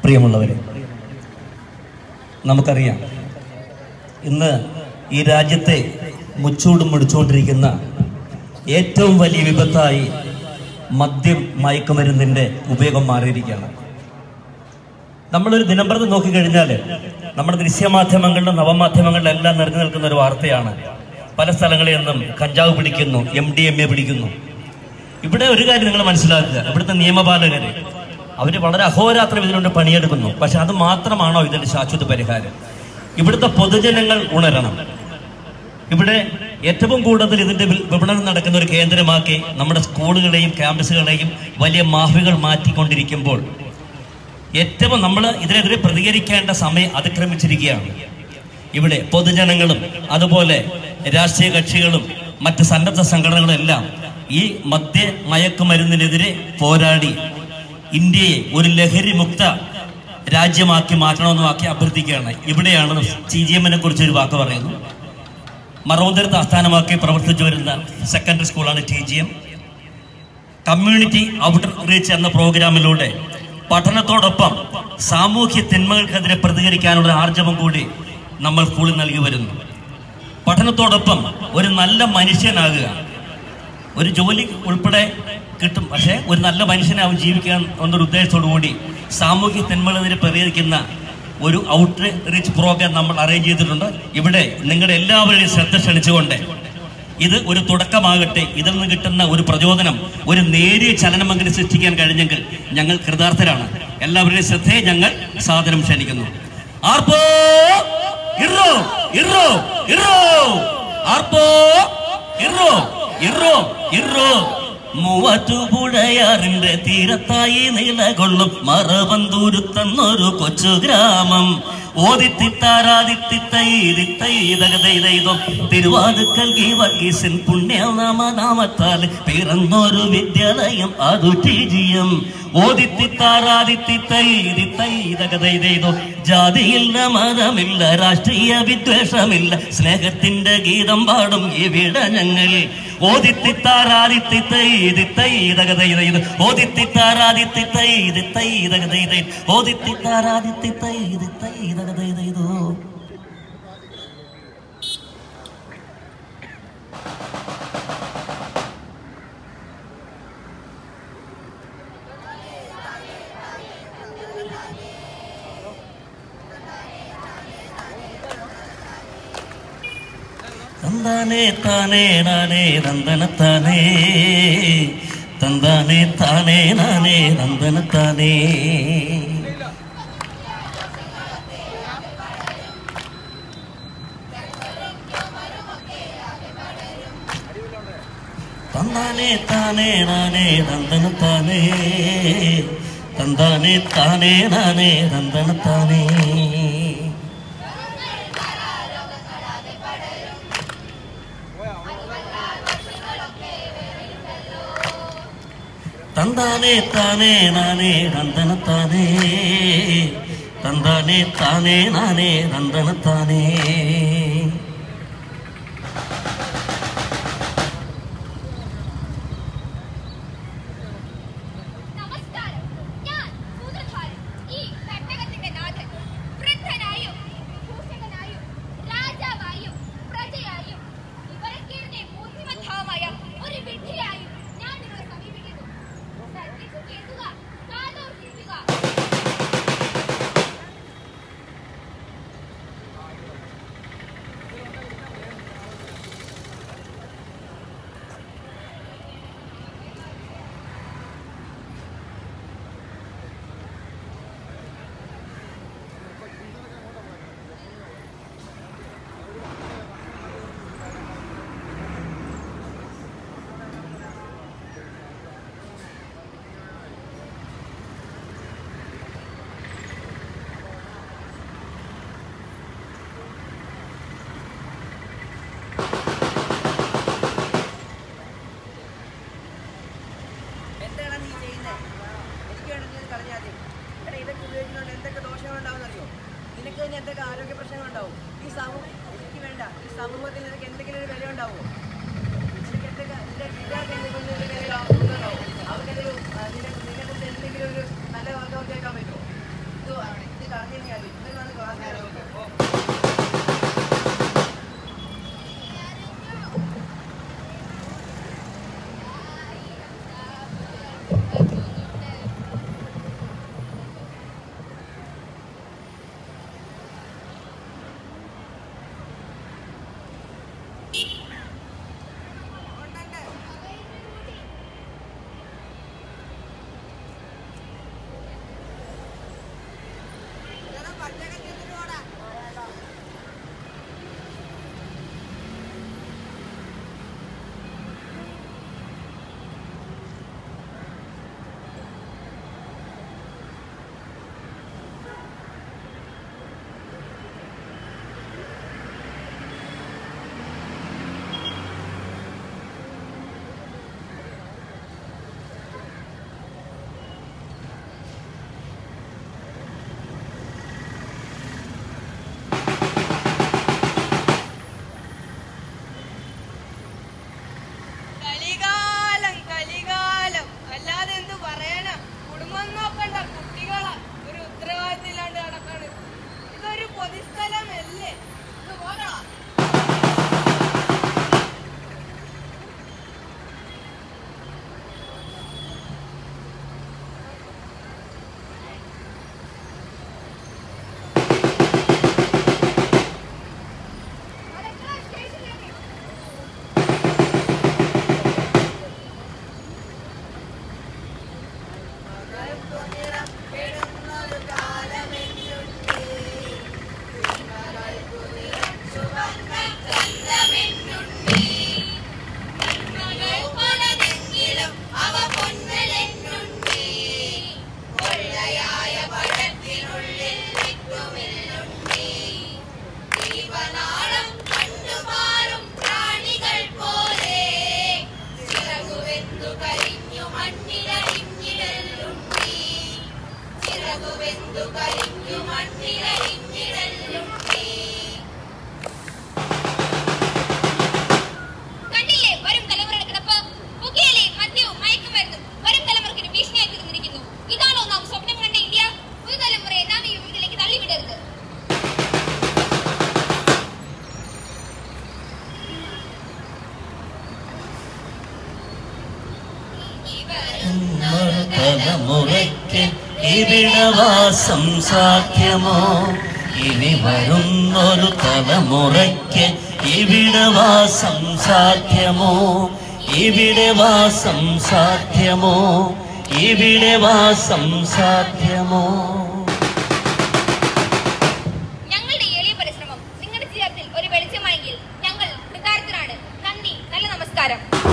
പ്രിയമുള്ളവരെ നമുക്കറിയാം ഇന്ന് ഈ രാജ്യത്തെ മുച്ചൂടും മുടിച്ചുകൊണ്ടിരിക്കുന്ന ഏറ്റവും വലിയ വിപത്തായി മദ്യം മയക്കുമരുന്നിന്റെ ഉപയോഗം മാറിയിരിക്കുകയാണ് നമ്മളൊരു ദിനംപ്രതി നോക്കിക്കഴിഞ്ഞാൽ നമ്മുടെ ദൃശ്യമാധ്യമങ്ങളിലും നവമാധ്യമങ്ങളിലും എല്ലാം നിറഞ്ഞു നിൽക്കുന്ന ഒരു വാർത്തയാണ് പല സ്ഥലങ്ങളിൽ നിന്നും കഞ്ചാവ് പിടിക്കുന്നു എം ഡി എം എ പിടിക്കുന്നു ഇവിടെ ഒരു കാര്യം നിങ്ങൾ മനസ്സിലാക്കുക ഇവിടുത്തെ നിയമപാലകര് അവര് വളരെ അഹോരാത്രം ഇതിനുവേണ്ടി പണിയെടുക്കുന്നു പക്ഷെ അത് മാത്രമാണോ ഇതിന്റെ ശാശ്വത പരിഹാരം ഇവിടുത്തെ പൊതുജനങ്ങൾ ഉണരണം ഇവിടെ ഏറ്റവും കൂടുതൽ ഇതിന്റെ വിൽ- വിപണനം നടക്കുന്ന ഒരു കേന്ദ്രമാക്കി നമ്മുടെ സ്കൂളുകളെയും ക്യാമ്പസുകളെയും വലിയ മാഫികൾ മാറ്റിക്കൊണ്ടിരിക്കുമ്പോൾ ഏറ്റവും നമ്മൾ ഇതിനെതിരെ പ്രതികരിക്കേണ്ട സമയം അതിക്രമിച്ചിരിക്കുകയാണ് ഇവിടെ പൊതുജനങ്ങളും അതുപോലെ രാഷ്ട്രീയ കക്ഷികളും മറ്റ് സന്നദ്ധ സംഘടനകളും എല്ലാം ഈ മദ്യ മയക്കുമരുന്നിനെതിരെ പോരാടി ഇന്ത്യയെ ഒരു ലഹരി മുക്ത രാജ്യമാക്കി മാറ്റണമെന്ന് വാക്കി അഭ്യർത്ഥിക്കുകയാണ് ഇവിടെയാണ് സി ജി എമ്മിനെ കുറിച്ച് ഒരു വാക്ക് പറയുന്നു മറോന്തരത്ത് ആസ്ഥാനമാക്കി പ്രവർത്തിച്ചു വരുന്ന സെക്കൻഡറി സ്കൂളാണ് T G M community outreach എന്ന പ്രോഗ്രാമിലൂടെ പഠനത്തോടൊപ്പം സാമൂഹ്യ തിന്മകൾക്കെതിരെ പ്രതികരിക്കാനുള്ള ആർജവം കൂടി നമ്മൾ സ്കൂളിൽ നൽകി വരുന്നു പഠനത്തോടൊപ്പം ഒരു നല്ല മനുഷ്യനാകുക ഒരു ജോലി ഉൾപ്പെടെ കിട്ടും പക്ഷേ ഒരു നല്ല മനുഷ്യനാവും ജീവിക്കാൻ എന്നൊരു ഉദ്ദേശത്തോടു കൂടി സാമൂഹ്യ തിന്മകളെതിരെ പ്രതികരിക്കുന്ന ഒരു ഔട്ട് റീച്ച് പ്രോഗ്രാം നമ്മൾ അറേഞ്ച് ചെയ്തിട്ടുണ്ട് ഇവിടെ നിങ്ങളുടെ എല്ലാവരുടെയും ശ്രദ്ധ ക്ഷണിച്ചുകൊണ്ട് ഇത് ഒരു തുടക്കമാകട്ടെ ഇതിൽ നിന്ന് കിട്ടുന്ന ഒരു പ്രചോദനം ഒരു നേരിയ ചലനമെങ്കിലും സൃഷ്ടിക്കാൻ കഴിഞ്ഞെങ്കിൽ ഞങ്ങൾ കൃതാർത്ഥരാണ് എല്ലാവരുടെയും ശ്രദ്ധയെ ഞങ്ങൾ സാദരം ക്ഷണിക്കുന്നു ആർപ്പോ ഇറോ ഇറോ ഇറോ ആർപ്പോ ഇറോ ഇറോ ഇറോ മൂവാറ്റുപുഴയാറിന്റെ തീരത്തായി നിലകൊള്ളും മറവന്തൂരുത്തന്നൊരു കൊച്ചു ഗ്രാമം ഓദിത്തിത്താരാദിത്തിത്തൈതകതൈതോ തിരുവാതുക്കൽ ഗീവർഗീസൻ പുണ്യനാമനാമത്താൽ പിറന്നൊരു വിദ്യാലയം അതു ടിജിയം ഓദിത്തിത്താരാദിത്തിത്തൈതകതൈതോ ജാതിയില്ല മതമില്ല രാഷ്ട്രീയ വിദ്വേഷമില്ല സ്നേഹത്തിന്റെ ഗീതം പാടും ഇവിടെ ഞങ്ങൾ ഓദിത്തിത്താരാദിത്തിത്തൈതിത്തൈതകതൈതൈത് ഓദിത്തിത്താരാദിത്തിത്തൈതിത്തൈതകതൈതൈ ഓദിത്തിത്താരാദിത്തിത്തൈതിത്തൈതകതൈതൈതോ തന്താനേ താനേ നാനേ നന്ദനത്താനേ തന്താനേ താനേ നാനേ നന്ദനത്താനേ തന്താനേ താനേ നാനേ നന്ദനത്താനേ തന്താനേ താനേ നാനേ നന്ദനത്താനേ തന്താനേ താനേ നാനേ നന്ദനത്താനേ തന്താനേ താനേ നാനേ നന്ദനത്താനേ നമസ്കാരം ഞാൻ സൂത്രധാരൻ ഈ പെട്ടകത്തിന്റെ നാഥൻ വൃദ്ധനായും ഭൂഷകനായും രാജാവായും പ്രജയായും ഇവരൊക്കെ ബുദ്ധിമത്താവുമായ ഒരു വിഡ്ഢിയായും ഞാൻ നിങ്ങളെ സമീപിക്കുന്നു ശ്രദ്ധിച്ചു കേൾക്കുക കാതോർത്തിരിക്കുക വരുന്നൊരു തലമുറയ്ക്ക് ഇവിടെ വാസം സാധ്യമോ ഇനി വരുന്നൊരു തലമുറയ്ക്ക് ഇവിടെ വാസം സാധ്യമോ ഇവിടെ വാസം സാധ്യമോ ഇവിടെ വാസം സാധ്യമോ ഞങ്ങളുടെ ഈ എളിയ പരിശ്രമം നിങ്ങളുടെ ജീവിതത്തിൽ ഒരു വെളിച്ചമായെങ്കിൽ ഞങ്ങൾ കൃതാർത്ഥരാണ് നന്ദി നല്ല നമസ്കാരം